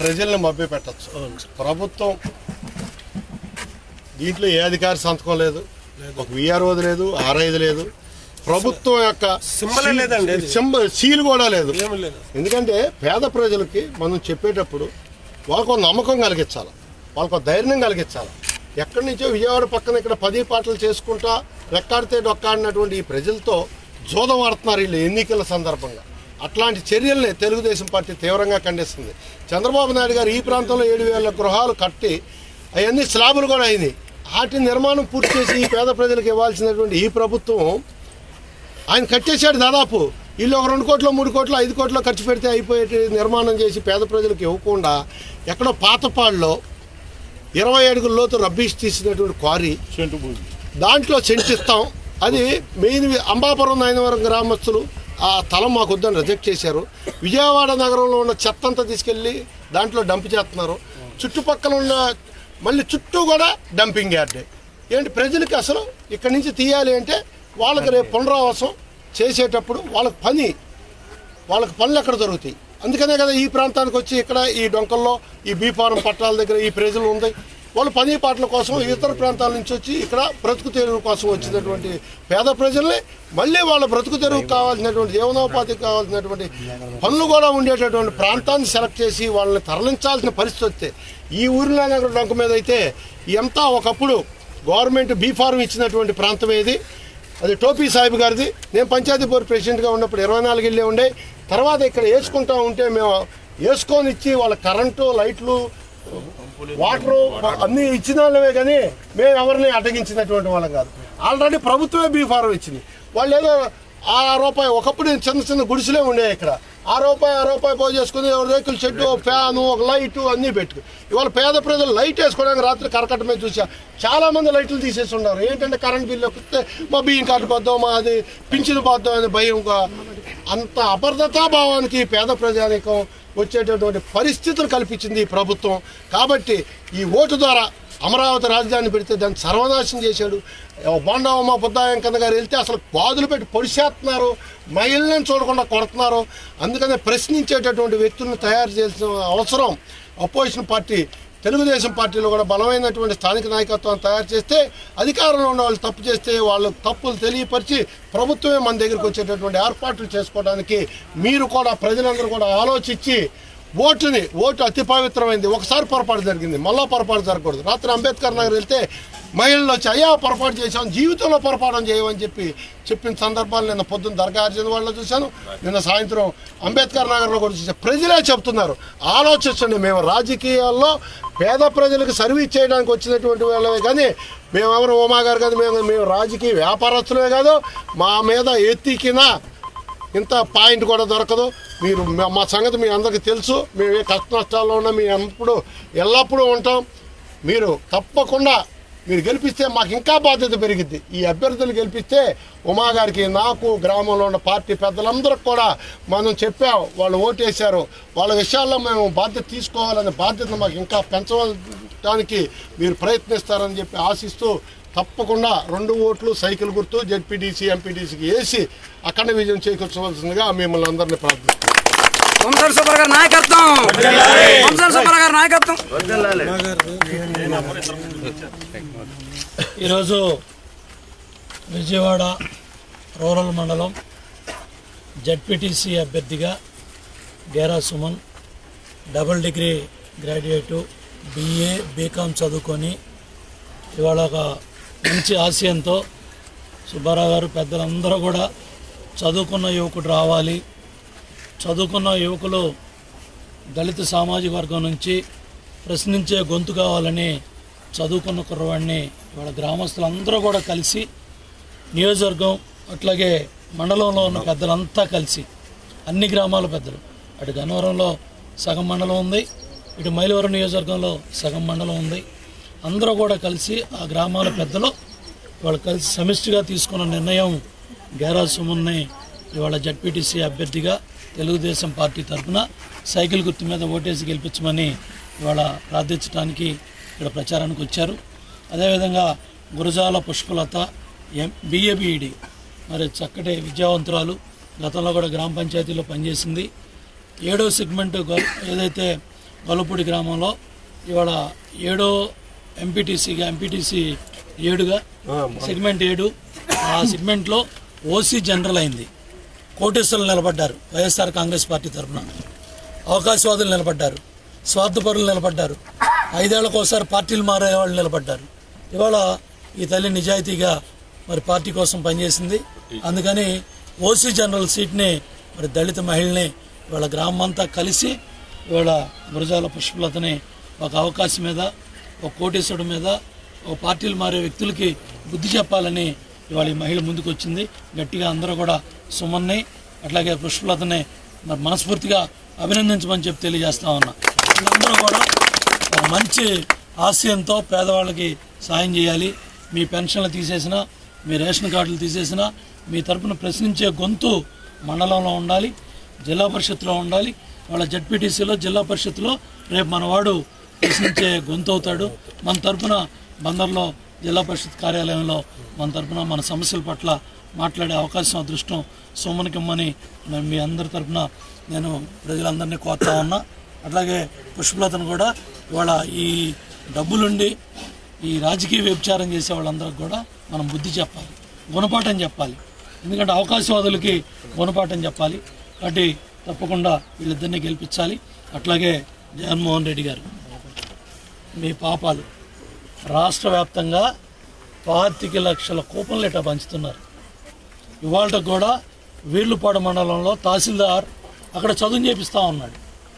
ప్రజల్ని మభ్య పెట్టచ్చు ప్రభుత్వం దీంట్లో ఏ అధికారి సంతకం లేదు ఒక విఆర్ఓది లేదు ఆర్ఐది లేదు ప్రభుత్వం యొక్క సింబలే లేదండి అది. సింబల్ సీల్ కూడా లేదు ఏమీ లేదు ఎందుకంటే పేద ప్రజలకి మనం చెప్పేటప్పుడు వాళ్ళకు ఒక నమ్మకం కలిగించాలి వాళ్ళకు ఒక ధైర్యం కలిగించాలి ఎక్కడి నుంచో విజయవాడ పక్కన ఇక్కడ పది పాటలు చేసుకుంటా రెక్కాడితే డొక్కాడినటువంటి ఈ ప్రజలతో జోదం ఆడుతున్నారు వీళ్ళు ఎన్నికల సందర్భంగా అట్లాంటి చర్యల్ని తెలుగుదేశం పార్టీ తీవ్రంగా ఖండిస్తుంది చంద్రబాబు నాయుడు గారు ఈ ప్రాంతంలో ఏడు వేల గృహాలు కట్టి అవన్నీ స్లాబులు కూడా అయినాయి వాటి నిర్మాణం పూర్తి చేసి ఈ పేద ప్రజలకు ఇవ్వాల్సినటువంటి ఈ ప్రభుత్వం ఆయన కట్టేశాడు దాదాపు వీళ్ళు ఒక రెండు కోట్లు మూడు కోట్లు ఐదు కోట్లు ఖర్చు పెడితే అయిపోయే నిర్మాణం చేసి పేద ప్రజలకు ఇవ్వకుండా ఎక్కడో పాతపాడులో ఇరవై అడుగుల లోతు రబ్బీష్ తీసినటువంటి క్వారీ దాంట్లో సెంటిస్తాం అది మెయిన్ అంబాపురం నాయనవరం గ్రామస్తులు ఆ స్థలం మాకు వద్దని రిజెక్ట్ చేశారు విజయవాడ నగరంలో ఉన్న చెత్త అంతా తీసుకెళ్ళి దాంట్లో డంప్ చేస్తున్నారు చుట్టుపక్కల ఉన్న మళ్ళీ చుట్టూ కూడా డంపింగ్ యార్డే ఏంటి ప్రజలకి అసలు ఇక్కడి నుంచి తీయాలి అంటే వాళ్ళకి రేపు పునరావాసం చేసేటప్పుడు వాళ్ళకి పని వాళ్ళకి పనులు ఎక్కడ దొరుకుతాయి అందుకనే కదా ఈ ప్రాంతానికి వచ్చి ఇక్కడ ఈ డొంకల్లో ఈ బీఫారం పట్టాల దగ్గర ఈ ప్రజలు ఉంది వాళ్ళు పని పాటల కోసం ఇతర ప్రాంతాల నుంచి వచ్చి ఇక్కడ బ్రతుకు తెరువు కోసం వచ్చినటువంటి పేద ప్రజల్ని మళ్ళీ వాళ్ళ బ్రతుకు తెరువుకు కావాల్సినటువంటి జీవనోపాధికి కావాల్సినటువంటి పనులు కూడా ఉండేటటువంటి ప్రాంతాన్ని సెలెక్ట్ చేసి వాళ్ళని తరలించాల్సిన పరిస్థితి వస్తే ఈ ఊరిలో నగర డొంక మీద అయితే ఎంత ఒకప్పుడు గవర్నమెంట్ బీఫారం ఇచ్చినటువంటి ప్రాంతం ఏది అది టోపీ సాహిబ్ గారిది నేను పంచాయతీ బోర్డు ప్రెసిడెంట్గా ఉన్నప్పుడు ఇరవై నాలుగు ఇళ్ళే ఉండే తర్వాత ఇక్కడ వేసుకుంటా ఉంటే మేము వేసుకొని ఇచ్చి వాళ్ళ కరెంటు లైట్లు వాటరు అన్నీ ఇచ్చిన వాళ్ళమే కానీ మేము ఎవరిని అడ్డగించినటువంటి వాళ్ళం కాదు ఆల్రెడీ ప్రభుత్వమే బీ ఫారం ఇచ్చింది వాళ్ళు ఏదో ఆ రూపాయి ఒకప్పుడు చిన్న చిన్న గుడిసెలే ఉండే ఇక్కడ ఆ రూపాయి ఆ రూపాయి పోగు చేసుకుని రేకుల షెడ్డు ఫ్యాను ఒక లైటు అన్నీ పెట్టుకు ఇవాళ పేద ప్రజలు లైట్ వేసుకోవడానికి రాత్రి కరకట్ట మీద చూసా చాలా మంది లైట్లు తీసేసి ఉన్నారు ఏంటంటే కరెంట్ బిల్లు వస్తే మా బియ్యం కార్డు పోద్దాం మాది పింఛను పోద్దాం అనే భయంగా అంత అభద్రతా భావానికి పేద ప్రజానికం వచ్చేటటువంటి పరిస్థితులు కల్పించింది ఈ ప్రభుత్వం కాబట్టి ఈ ఓటు ద్వారా అమరావతి రాజధాని పెడితే దాన్ని సర్వనాశనం చేశాడు బొండవమ్మ బుద్ధాయంకన్న గారు వెళ్తే అసలు బాదులు పెట్టి పొడిచేస్తున్నారు మహిళలను చూడకుండా కొడుతున్నారు అందుకనే ప్రశ్నించేటటువంటి వ్యక్తులను తయారు చేసిన అవసరం అపోజిషన్ పార్టీ తెలుగుదేశం పార్టీలో కూడా బలమైనటువంటి స్థానిక నాయకత్వాన్ని తయారు చేస్తే అధికారంలో ఉన్న వాళ్ళు తప్పు చేస్తే వాళ్ళు తప్పులు తెలియపరిచి ప్రభుత్వమే మన దగ్గరికి వచ్చేటటువంటి ఏర్పాట్లు చేసుకోవడానికి మీరు కూడా ప్రజలందరూ కూడా ఆలోచించి ఓటుని ఓటు అతి పవిత్రమైంది ఒకసారి పొరపాటు జరిగింది మళ్ళా పొరపాటు జరగకూడదు రాత్రి అంబేద్కర్ నగర్ వెళ్తే మహిళలు వచ్చి అయ్యా పొరపాటు చేశాం జీవితంలో పొరపాటు చేయమని చెప్పి చెప్పిన సందర్భాలు నిన్న పొద్దున్న దర్గా అర్జున వాళ్ళలో చూశాను నిన్న సాయంత్రం అంబేద్కర్ నగర్లో కూడా చూసాను ప్రజలే చెప్తున్నారు ఆలోచించండి మేము రాజకీయాల్లో పేద ప్రజలకు సర్వీస్ చేయడానికి వచ్చినటువంటి వాళ్ళమే కానీ మేమెవరు ఉమా గారు కాదు మేము మేము రాజకీయ వ్యాపారస్తులే కాదు మా మీద ఎత్తికినా ఇంత పాయింట్ కూడా దొరకదు మీరు మా- మా సంగతి మీ అందరికీ తెలుసు మేము ఏ కష్ట నష్టాల్లో ఉన్నా మేము ఎప్పుడు ఎల్లప్పుడూ ఉంటాం మీరు తప్పకుండా మీరు గెలిపిస్తే మాకు ఇంకా బాధ్యత పెరిగిద్ది ఈ అభ్యర్థులు గెలిపిస్తే ఉమా గారికి నాకు గ్రామంలో ఉన్న పార్టీ పెద్దలందరికి కూడా మనం చెప్పాం వాళ్ళు ఓటేశారు వాళ్ళ విషయాల్లో మేము బాధ్యత తీసుకోవాలనే బాధ్యత మాకు ఇంకా పెంచడానికి మీరు ప్రయత్నిస్తారని చెప్పి ఆశిస్తూ తప్పకుండా రెండు ఓట్లు సైకిల్ గుర్తు జెడ్పీటీసీ ఎంపీటీసీకి వేసి అఖండ విజయం చేకూర్చవలసిందిగా మిమ్మల్ని అందరినీ ప్రార్థిస్తున్నాను వంశర్ సుబ్బర్ గారి నాయకత్వం వంశర్ సుబ్బర్ గారి నాయకత్వం ఈరోజు విజయవాడ రూరల్ మండలం జడ్పీటీసీ అభ్యర్థిగా Gera Suman double degree graduate BA BCom చదువుకొని ఇవాళ ఒక మంచి ఆశయంతో సుబ్బారావు గారు పెద్దలందరూ కూడా చదువుకున్న యువకుడు రావాలి చదువుకున్న యువకులు దళిత సామాజిక వర్గం నుంచి ప్రశ్నించే గొంతు కావాలని చదువుకున్న కుర్రవాడిని ఇవాళ గ్రామస్తులందరూ కూడా కలిసి నియోజకవర్గం అట్లాగే మండలంలో ఉన్న పెద్దలంతా కలిసి అన్ని గ్రామాల పెద్దలు అటు గన్నవరంలో సగం మండలం ఉంది ఇటు మైలవరం నియోజకవర్గంలో సగం మండలం ఉంది అందరూ కూడా కలిసి ఆ గ్రామాల పెద్దలు వాళ్ళు కలిసి సమిష్టిగా తీసుకున్న నిర్ణయం గేరా సుమన్ని ఇవాళ జడ్పీటీసీ అభ్యర్థిగా తెలుగుదేశం పార్టీ తరఫున సైకిల్ గుర్తు మీద ఓటేసి గెలిపించమని ఇవాళ ప్రార్థించడానికి ఇక్కడ ప్రచారానికి వచ్చారు అదేవిధంగా గురజాల పుష్పలత ఎం బిఏబిఈడి మరి చక్కటి విద్యావంతురాలు గతంలో కూడా గ్రామ పంచాయతీలో పనిచేసింది ఏడో సెగ్మెంట్ గవ- ఏదైతే గొల్లపూడి గ్రామంలో ఇవాళ ఏడో ఎంపీటీసీగా ఎంపీటీసీ ఏడుగా సెగ్మెంట్ ఏడు ఆ సెగ్మెంట్లో ఓసీ జనరల్ అయింది కోటేశ్వరులు నిలబడ్డారు వైఎస్ఆర్ కాంగ్రెస్ పార్టీ తరఫున అవకాశవాదులు నిలబడ్డారు స్వార్థపరులు నిలబడ్డారు ఐదేళ్లకు ఒకసారి పార్టీలు మారే వాళ్ళు నిలబడ్డారు ఇవాళ ఈ తల్లి నిజాయితీగా మరి పార్టీ కోసం పనిచేసింది అందుకని ఓసీ జనరల్ సీట్ని మరి దళిత మహిళని ఇవాళ గ్రామం అంతా కలిసి ఇవాళ గురజాల పుష్పలతని ఒక అవకాశం మీద ఒక కోటేశ్వరుడు మీద ఒక పార్టీలు మారే వ్యక్తులకి బుద్ధి చెప్పాలని ఇవాళ ఈ మహిళ ముందుకు వచ్చింది గట్టిగా అందరూ కూడా సుమన్ని అట్లాగే పుష్పలతని మరి మనస్ఫూర్తిగా అభినందించమని చెప్పి తెలియజేస్తా ఉన్నా వీళ్ళందరూ కూడా ఒక మంచి ఆశయంతో పేదవాళ్ళకి సాయం చేయాలి మీ పెన్షన్లు తీసేసినా మీ రేషన్ కార్డులు తీసేసినా మీ తరపున ప్రశ్నించే గొంతు మండలంలో ఉండాలి జిల్లా పరిషత్లో ఉండాలి వాళ్ళ జడ్పీటీసీలో జిల్లా పరిషత్లో రేపు మనవాడు ప్రశ్నించే గొంతు అవుతాడు మన తరపున బందర్లో జిల్లా పరిషత్ కార్యాలయంలో మన తరపున మన సమస్యల పట్ల మాట్లాడే అవకాశం అదృష్టం సోమనికిమ్మని నేను మీ అందరి తరపున నేను ప్రజలందరినీ కోరుతా ఉన్నా అట్లాగే పుష్పలతను కూడా ఇవాళ ఈ డబ్బులుండి ఈ రాజకీయ వ్యభిచారం చేసే వాళ్ళందరికి కూడా మనం బుద్ధి చెప్పాలి గుణపాఠం చెప్పాలి ఎందుకంటే అవకాశవాదులకి గుణపాఠం చెప్పాలి కాబట్టి తప్పకుండా వీళ్ళిద్దరిని గెలిపించాలి అట్లాగే జగన్మోహన్ రెడ్డి గారు మీ పాపాలు రాష్ట్ర వ్యాప్తంగా పాతిక లక్షల కూపన్లు ఇట్లా పంచుతున్నారు ఇవాళ కూడా వీర్లుపాడు మండలంలో తహసీల్దార్ అక్కడ చదువు చేపిస్తూ ఉన్నాడు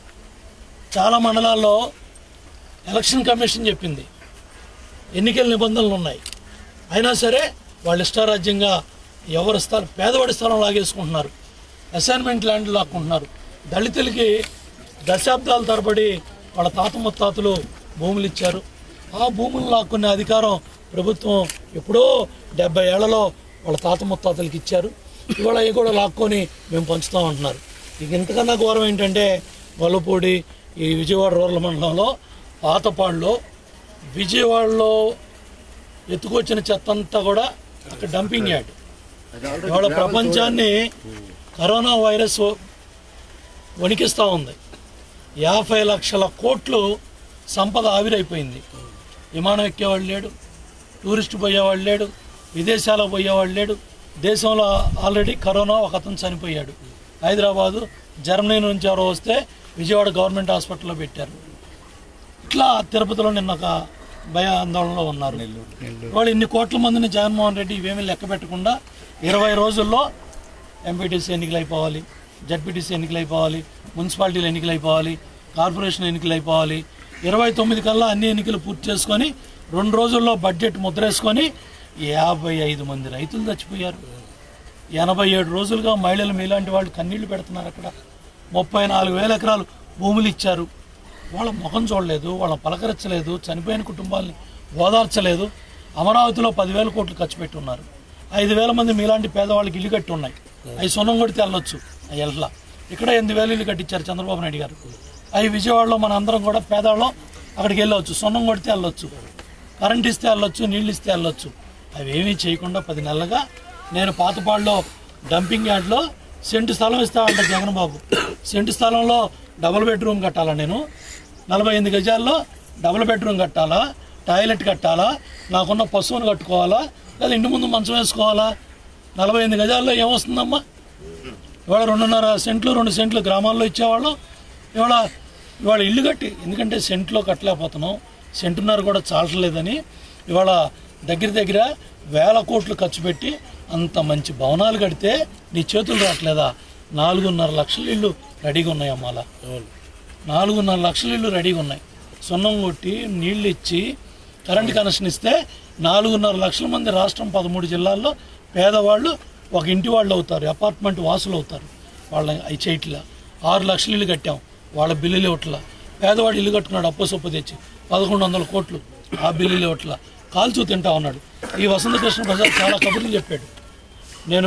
చాలా మండలాల్లో ఎలక్షన్ కమిషన్ చెప్పింది ఎన్నికల నిబంధనలు ఉన్నాయి అయినా సరే వాళ్ళు ఇష్టారాజ్యంగా ఎవరి స్థలం పేదవాడి స్థలం లాగేసుకుంటున్నారు అసైన్మెంట్ ల్యాండ్లు లాక్కుంటున్నారు దళితులకి దశాబ్దాల తరబడి వాళ్ళ తాత ముత్తాతలు భూములు ఇచ్చారు ఆ భూములు లాక్కునే అధికారం ప్రభుత్వం ఎప్పుడో డెబ్బై ఏళ్లలో వాళ్ళ తాత ముత్తాతలకి ఇచ్చారు ఇవాళ అవి కూడా లాక్కొని మేము పంచుతాం అంటున్నారు ఇక ఇంతకన్నా ఘోరం ఏంటంటే గొల్లపూడి ఈ విజయవాడ రూరల్ మండలంలో పాతపాడులో విజయవాడలో ఎత్తుకొచ్చిన చెత్త అంతా కూడా అక్కడ డంపింగ్ యార్డ్ ఇవాళ ప్రపంచాన్ని కరోనా వైరస్ వణికిస్తూ ఉంది యాభై లక్షల కోట్లు సంపద ఆవిరైపోయింది విమానం ఎక్కేవాడు లేడు టూరిస్ట్ పోయేవాడు లేడు విదేశాలకు పోయేవాడు లేడు దేశంలో ఆల్రెడీ కరోనా ఒక అతను చనిపోయాడు హైదరాబాదు జర్మనీ నుంచి ఎవరో వస్తే విజయవాడ గవర్నమెంట్ హాస్పిటల్లో పెట్టారు ఇట్లా తిరుపతిలో నిన్న ఒక భయ ఆందోళనలో ఉన్నారు వాళ్ళు ఇన్ని కోట్ల మందిని జగన్మోహన్ రెడ్డి ఇవేమీ లెక్క పెట్టకుండా ఇరవై రోజుల్లో ఎంపీటీసీ ఎన్నికలు అయిపోవాలి జడ్పీటీసీ ఎన్నికలు అయిపోవాలి మున్సిపాలిటీలు ఎన్నికలు అయిపోవాలి కార్పొరేషన్ ఎన్నికలు అయిపోవాలి ఇరవై తొమ్మిది కల్లా అన్ని ఎన్నికలు పూర్తి చేసుకొని రెండు రోజుల్లో బడ్జెట్ ముద్రేసుకొని యాభై ఐదు మంది రైతులు చచ్చిపోయారు ఎనభై ఏడు రోజులుగా మహిళలు మీలాంటి వాళ్ళు కన్నీళ్లు పెడుతున్నారు అక్కడ ముప్పై నాలుగు వేల ఎకరాలు భూములు ఇచ్చారు వాళ్ళ ముఖం చూడలేదు వాళ్ళ పలకరించలేదు చనిపోయిన కుటుంబాలని ఓదార్చలేదు అమరావతిలో పదివేల కోట్లు ఖర్చు పెట్టి ఉన్నారు ఐదు వేల మంది మీలాంటి పేదవాళ్ళకి ఇల్లు కట్టి ఉన్నాయి అవి సొన్నం కొడితే వెళ్ళొచ్చు అవి వెళ్ళలా ఇక్కడ ఎనిమిది వేలు ఇల్లు కట్టించారు చంద్రబాబు నాయుడు గారు అవి విజయవాడలో మన అందరం కూడా పేదవాళ్ళం అక్కడికి వెళ్ళవచ్చు సొన్నం కొడితే వెళ్ళొచ్చు కరెంట్ ఇస్తే వెళ్ళొచ్చు నీళ్ళు ఇస్తే వెళ్ళొచ్చు అవి ఏమీ చేయకుండా పది నెలలుగా నేను పాతపాడులో డంపింగ్ యార్డ్లో సెంటు స్థలం ఇస్తా అంట జగన్ బాబు సెంటు స్థలంలో డబుల్ బెడ్రూమ్ కట్టాలా నేను నలభై ఎనిమిది గజాల్లో డబుల్ బెడ్రూమ్ కట్టాలా టాయిలెట్ కట్టాలా నాకున్న పశువును కట్టుకోవాలా లేదా ఇంటి ముందు మంచం వేసుకోవాలా నలభై ఎనిమిది గజాల్లో ఏమొస్తుందమ్మా ఇవాళ రెండున్నర సెంట్లు రెండు సెంట్లు గ్రామాల్లో ఇచ్చేవాళ్ళం ఇవాళ ఇవాళ ఇల్లు కట్టి ఎందుకంటే సెంట్లో కట్టలేకపోతున్నాం సెంటున్నర కూడా చాలట్లేదని ఇవాళ దగ్గర దగ్గర వేల కోట్లు ఖర్చు పెట్టి అంత మంచి భవనాలు కడితే నీ చేతులు రావట్లేదా నాలుగున్నర లక్షల ఇల్లు రెడీగా ఉన్నాయి అమ్మాల నాలుగున్నర లక్షల ఇల్లు రెడీగా ఉన్నాయి సున్నం కొట్టి నీళ్ళు ఇచ్చి కరెంట్ కనెక్షన్ ఇస్తే నాలుగున్నర లక్షల మంది రాష్ట్రం పదమూడు జిల్లాల్లో పేదవాళ్ళు ఒక ఇంటి వాళ్ళు అవుతారు అపార్ట్మెంట్ వాసులు అవుతారు వాళ్ళ అవి చేయట్లా ఆరు లక్షల ఇల్లు కట్టాం వాళ్ళ బిల్లులు ఇవ్వట్లా పేదవాడు ఇల్లు కట్టుకున్నాడు అప్పు సొప్పు తెచ్చి పదకొండు వందల కోట్లు ఆ బిల్లులు ఇవ్వట్లా కాల్చూ తింటా ఉన్నాడు ఈ వసంతకృష్ణ ప్రసాద్ చాలా కబుర్లు చెప్పాడు నేను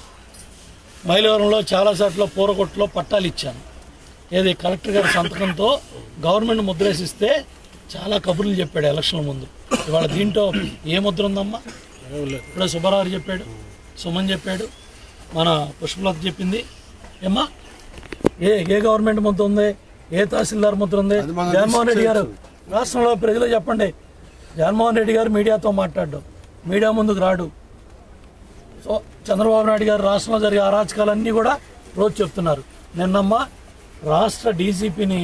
మైలవరంలో చాలా చోట్ల పూరకొట్టులో పట్టాలు ఇచ్చాను ఏది కలెక్టర్ గారి సంతకంతో గవర్నమెంట్ ముద్రేసిస్తే చాలా కబుర్లు చెప్పాడు ఎలక్షన్ ముందు ఇవాళ దీంట్లో ఏ ముద్ర ఉందమ్మా ఇప్పుడే సుబ్బారావు చెప్పాడు సుమన్ చెప్పాడు మన పుష్పలత చెప్పింది ఏమ్మా ఏ ఏ గవర్నమెంట్ ముద్ర ఉంది ఏ తహసీల్దార్ ముద్ర ఉంది అది మనం జగన్మోహన్ రెడ్డి గారు చేయొచ్చు. రాష్ట్రంలో ప్రజలు చెప్పండి జగన్మోహన్ రెడ్డి గారు మీడియాతో మాట్లాడడం మీడియా ముందుకు రాడు సో చంద్రబాబు నాయుడు గారు రాష్ట్రంలో జరిగే అరాచకాలన్నీ కూడా రోజు చెప్తున్నారు నిన్నమ్మ రాష్ట్ర డీజీపీని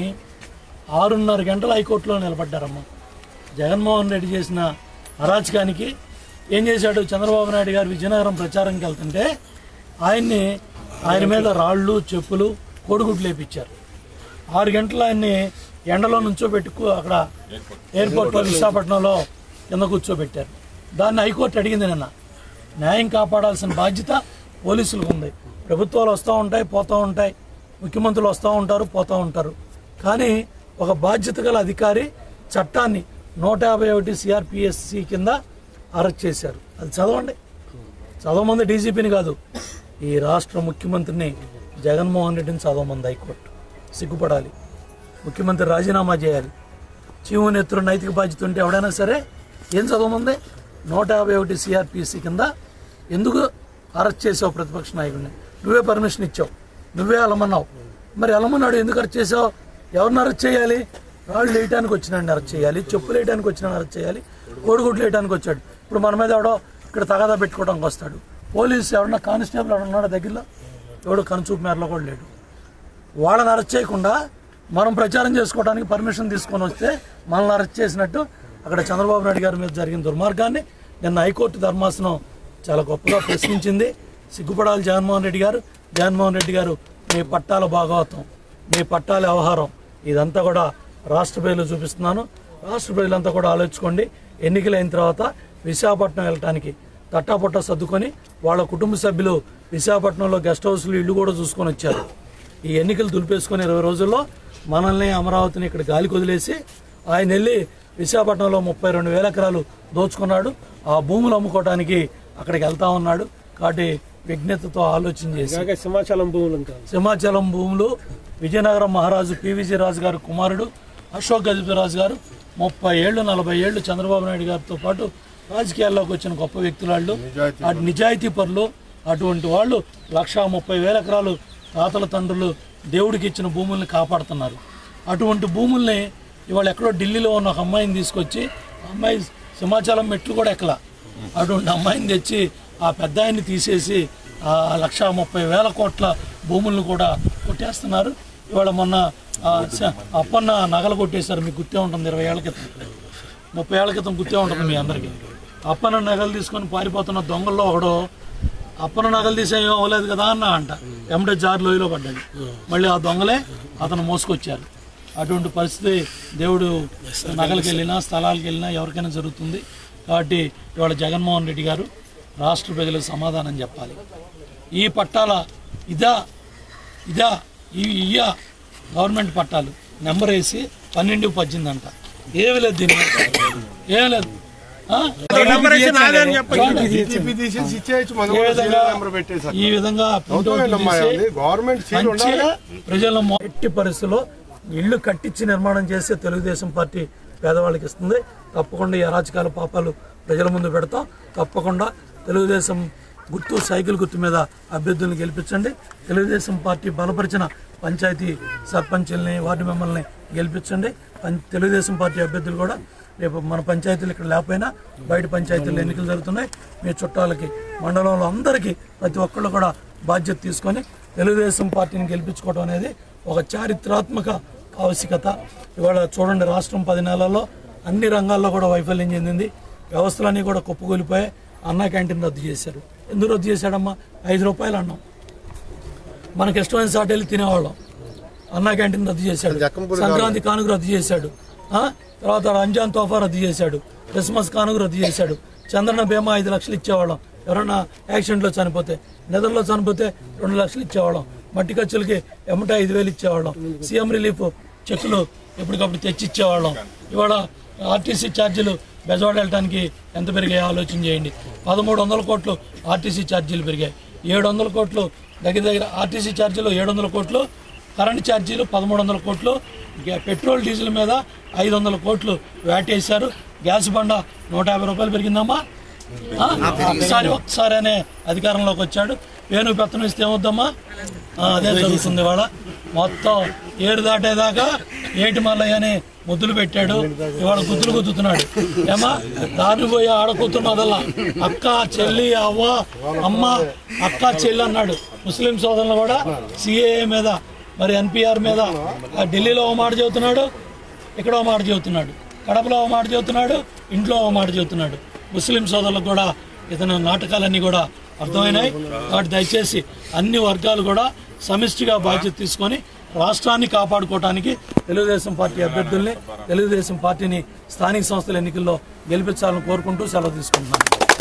ఆరున్నర గంటల హైకోర్టులో నిలబడ్డారమ్మ జగన్మోహన్ రెడ్డి చేసిన అరాచకానికి ఏం చేశాడు చంద్రబాబు నాయుడు గారు విజయనగరం ప్రచారంకి వెళ్తుంటే ఆయన్ని ఆయన మీద రాళ్ళు చెప్పులు కోడిగుడ్లు లేపించారు ఆరు గంటలు ఆయన్ని ఎండలో నుంచోబెట్టి కూ- అక్కడ ఎయిర్పోర్ట్లో విశాఖపట్నంలో కింద కూర్చోబెట్టారు దాన్ని హైకోర్టు అడిగింది నిన్న న్యాయం కాపాడాల్సిన బాధ్యత పోలీసులకు ఉంది ప్రభుత్వాలు వస్తూ ఉంటాయి పోతూ ఉంటాయి ముఖ్యమంత్రులు వస్తూ ఉంటారు పోతూ ఉంటారు కానీ ఒక బాధ్యత గల అధికారి చట్టాన్ని నూట యాభై ఒకటి సిఆర్పిఎస్సి కింద అరెస్ట్ చేశారు అది చదవండి చదవమంది డీజీపీని కాదు ఈ రాష్ట్ర ముఖ్యమంత్రిని జగన్మోహన్ రెడ్డిని చదవమంది హైకోర్టు సిగ్గుపడాలి ముఖ్యమంత్రి రాజీనామా చేయాలి చీము నెత్తురు నైతిక బాధ్యత ఉంటే ఎవడైనా సరే ఏం చదవమంది నూట యాభై ఒకటి సిఆర్పిసి కింద ఎందుకు అరెస్ట్ చేసావు ప్రతిపక్ష నాయకుడిని నువ్వే పర్మిషన్ ఇచ్చావు నువ్వే అలమన్నావు మరి అలమన్నాడు ఎందుకు అరెస్ట్ చేసావు ఎవరిని అరెస్ట్ చేయాలి రాళ్ళు వేయడానికి వచ్చినాడిని అరెస్ట్ చేయాలి చెప్పులు వేయడానికి వచ్చిన అరెస్ట్ చేయాలి కోడిగుడ్లు వేయడానికి వచ్చాడు ఇప్పుడు మన మీద ఎవడో ఇక్కడ తగాదా పెట్టుకోవడానికి వస్తాడు పోలీసు ఎవరన్నా కానిస్టేబుల్ ఎవడన్నా ఉన్నాడా దగ్గరలో ఎవడు కనుచూపు మేరలో కూడా లేడు వాళ్ళని అరెస్ట్ చేయకుండా మనం ప్రచారం చేసుకోవడానికి పర్మిషన్ తీసుకొని వస్తే మనల్ని అరెస్ట్ చేసినట్టు అక్కడ చంద్రబాబు నాయుడు గారి మీద జరిగిన దుర్మార్గాన్ని నిన్న హైకోర్టు ధర్మాసనం చాలా గొప్పగా ప్రశ్నించింది సిగ్గుపడాలి జగన్మోహన్ రెడ్డి గారు జగన్మోహన్ రెడ్డి గారు మీ పట్టాల భాగవతం మీ పట్టాల వ్యవహారం ఇదంతా కూడా రాష్ట్ర ప్రజలు చూపిస్తున్నాను రాష్ట్ర ప్రజలంతా కూడా ఆలోచించుకోండి ఎన్నికలైన తర్వాత విశాఖపట్నం వెళ్ళటానికి తట్టాపుట్ట సర్దుకొని వాళ్ళ కుటుంబ సభ్యులు విశాఖపట్నంలో గెస్ట్ హౌస్లు ఇల్లు కూడా చూసుకొని వచ్చారు ఈ ఎన్నికలు దులిపేసుకుని ఇరవై రోజుల్లో మనల్ని అమరావతిని ఇక్కడ గాలికి వదిలేసి ఆయన వెళ్ళి విశాఖపట్నంలో ముప్పై రెండు వేల ఎకరాలు దోచుకున్నాడు ఆ భూములు అమ్ముకోవడానికి అక్కడికి వెళ్తా ఉన్నాడు కాబట్టి విజ్ఞతతో ఆలోచన చేసి సింహాచలం భూములు ఇంకా సింహాచలం భూములు విజయనగరం మహారాజు పివిజి రాజు గారు కుమారుడు అశోక్ గజపతిరాజు గారు ముప్పై ఏళ్ళు నలభై ఏళ్ళు చంద్రబాబు నాయుడు గారితో పాటు రాజకీయాల్లోకి వచ్చిన గొప్ప వ్యక్తులు వాళ్ళు అటు నిజాయితీ పరులు అటువంటి వాళ్ళు లక్షా ముప్పై వేల ఎకరాలు తాతల తండ్రులు దేవుడికి ఇచ్చిన భూముల్ని కాపాడుతున్నారు అటువంటి భూముల్ని ఇవాళ ఎక్కడో ఢిల్లీలో ఉన్న ఒక అమ్మాయిని తీసుకొచ్చి ఆ అమ్మాయి సింహాచలం మెట్లు కూడా ఎక్కల అటువంటి అమ్మాయిని తెచ్చి ఆ పెద్ద ఆయన్ని తీసేసి ఆ లక్ష ముప్పై వేల కోట్ల భూములను కూడా కొట్టేస్తున్నారు ఇవాళ మొన్న ఆ స- అప్పన్న నగలు కొట్టేశారు మీకు గుర్తే ఉంటుంది ఇరవై ఏళ్ల క్రితం ముప్పై ఏళ్ల క్రితం గుర్తే ఉంటుంది మీ అందరికీ అప్పన్న నగలు తీసుకొని పారిపోతున్న దొంగల్లో ఒకడు అప్పన్న నగలు తీసే ఏం అవ్వలేదు కదా అన్న అంట ఎమ్మటే జారి లోయలో పడ్డాడు మళ్ళీ ఆ దొంగలే అతను మోసుకొచ్చారు అటువంటి పరిస్థితి దేవుడు నగలకి వెళ్ళినా స్థలాలకు వెళ్ళినా ఎవరికైనా జరుగుతుంది కాబట్టి ఇవాళ జగన్మోహన్ రెడ్డి గారు రాష్ట్ర ప్రజలకు సమాధానం చెప్పాలి ఈ పట్టాల ఇదా ఇదా ఈ ఇయ్యా గవర్నమెంట్ పట్టాలు నెంబర్ వేసి పన్నెండు పద్దెనిమిది అంట ఏమి లేదు దీని మీద. ఏమి లేదు ఆ? జీపీ తీసేసి ఇచ్చేయచ్చు మనం ఏ కూడా విధంగా సీరియల్ నెంబర్ పెట్టేసారు ఈ విధంగా ప్రింట్ అవుట్లు అవుతుందమ్మా, తీసి అది గవర్నమెంట్ సీల్ మంచి ఉండాలిగా ప్రజల మొ- ఎట్టి పరిస్థితుల్లో ఇల్లు కట్టించి నిర్మాణం చేస్తే తెలుగుదేశం పార్టీ పేదవాళ్ళకి ఇస్తుంది తప్పకుండా ఈ అరాచకాల పాపాలు ప్రజల ముందు పెడతాం తప్పకుండా తెలుగుదేశం గుర్తు సైకిల్ గుర్తు మీద అభ్యర్థులను గెలిపించండి తెలుగుదేశం పార్టీ బలపరిచిన పంచాయతీ సర్పంచుల్ని వార్డు మెంబర్లని గెలిపించండి పం- తెలుగుదేశం పార్టీ అభ్యర్థులు కూడా రేపు మన పంచాయతీలు ఇక్కడ లేకపోయినా బయట పంచాయతీలు ఎన్నికలు జరుగుతున్నాయి మీ చుట్టాలకి మండలంలో అందరికీ ప్రతి ఒక్కళ్ళు కూడా బాధ్యత తీసుకొని తెలుగుదేశం పార్టీని గెలిపించుకోవడం అనేది ఒక చారిత్రాత్మక ఆవశ్యకత ఇవాళ చూడండి రాష్ట్రం పది నెలల్లో అన్ని రంగాల్లో కూడా వైఫల్యం చెందింది వ్యవస్థలన్నీ కూడా కుప్పకూలిపోయాయి అన్నా క్యాంటీన్ రద్దు చేశారు ఎందుకు రద్దు చేశాడమ్మా ఐదు రూపాయలు అన్నాం మనకి ఇష్టమైన సాటి వెళ్ళి తినేవాళ్ళం అన్నా క్యాంటీన్ రద్దు చేశాడు జక్కంపూడి సంక్రాంతి కానుక రద్దు చేశాడు ఆ? తర్వాత రంజాన్ తోఫా రద్దు చేశాడు క్రిస్మస్ కానుక రద్దు చేశాడు చంద్రన బీమా ఐదు లక్షలు ఇచ్చేవాళ్ళం ఎవరన్నా యాక్సిడెంట్లో చనిపోతే నిద్రలో చనిపోతే రెండు లక్షలు ఇచ్చేవాళ్ళం మట్టి ఖర్చులకి ఎమ్మట ఐదు వేలు ఇచ్చేవాళ్ళం సీఎం రిలీఫ్ చెక్కులు ఎప్పటికప్పుడు తెచ్చి ఇచ్చేవాళ్ళం ఇవాళ ఆర్టీసీ ఛార్జీలు బెజవాడ వెళ్ళడానికి ఎంత పెరిగాయో ఆలోచన చేయండి పదమూడు వందల కోట్లు ఆర్టీసీ ఛార్జీలు పెరిగాయి ఏడు వందల కోట్లు దగ్గర దగ్గర ఆర్టీసీ ఛార్జీలు ఏడు వందల కోట్లు కరెంట్ ఛార్జీలు పదమూడు వందల కోట్లు గ్యా- పెట్రోల్ డీజిల్ మీద ఐదు వందల కోట్లు వ్యాట్ వేశారు గ్యాస్ బండ నూట యాభై రూపాయలు పెరిగిందమ్మా ఆ? ఒకసారి ఒకసారి అనే అధికారంలోకి వచ్చాడు వేణు పెత్తనం ఇస్తే ఏమవుద్దమ్మా ఆ, అదే జరుగుతుంది ఇవాళ మొత్తం ఏరు దాటేదాకా ఏటి మల్లయ్య అని ముద్దులు పెట్టాడు ఇవాళ గుద్దులు గుద్దుతున్నాడు ఏమా దాని పోయి ఆడ కూతున్నదల్లా అక్క చెల్లి అవ్వ అమ్మ అక్క చెల్లి అన్నాడు ముస్లిం సోదరులు కూడా సిఏఏ మీద మరి ఎన్పిఆర్ మీద ఆ ఢిల్లీలో ఓ మాట చెబుతున్నాడు ఇక్కడ ఓ మాట చెబుతున్నాడు కడపలో ఓ మాట చెబుతున్నాడు ఇంట్లో ఓ మాట చెబుతున్నాడు ముస్లిం సోదరులకు కూడా ఇతని నాటకాలన్నీ కూడా అర్థమైనాయి కాబట్టి దయచేసి అన్ని వర్గాలు కూడా సమిష్టిగా బాధ్యత తీసుకొని రాష్ట్రాన్ని కాపాడుకోవడానికి తెలుగుదేశం పార్టీ అభ్యర్థుల్ని తెలుగుదేశం పార్టీని స్థానిక సంస్థల ఎన్నికల్లో గెలిపించాలని కోరుకుంటూ సెలవు తీసుకుంటున్నాను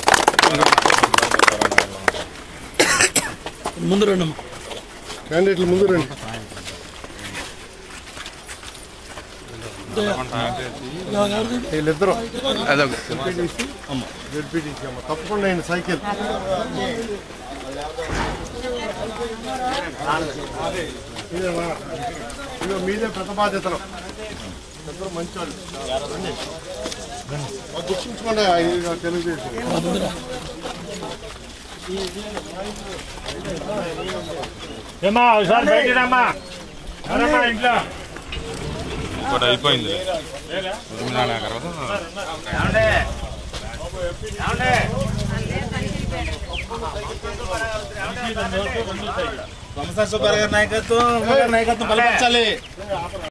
ముందు రెండు క్యాండిడేట్లు ముందు రండి వీళ్ళిద్దరు జెడ్పీటీసీ అమ్మ జెడ్పీటీసీ అమ్మ తప్పకుండా అయింది సైకిల్ ఇదేనా? ఇదిగో మీదే పెద్ద బాధ్యతలు ఇద్దరు మంచి వాళ్ళు రండి. మాకు గుర్తించుకోండి ఇది తెలుగుదేశం ముందురా ఏమా ఒకసారి బయటికి రమ్మా ఎవరమ్మా ఇంట్లో ఇంకోటి అయిపోయింది నాయకత్వం నాయకత్వం బలపరచాలి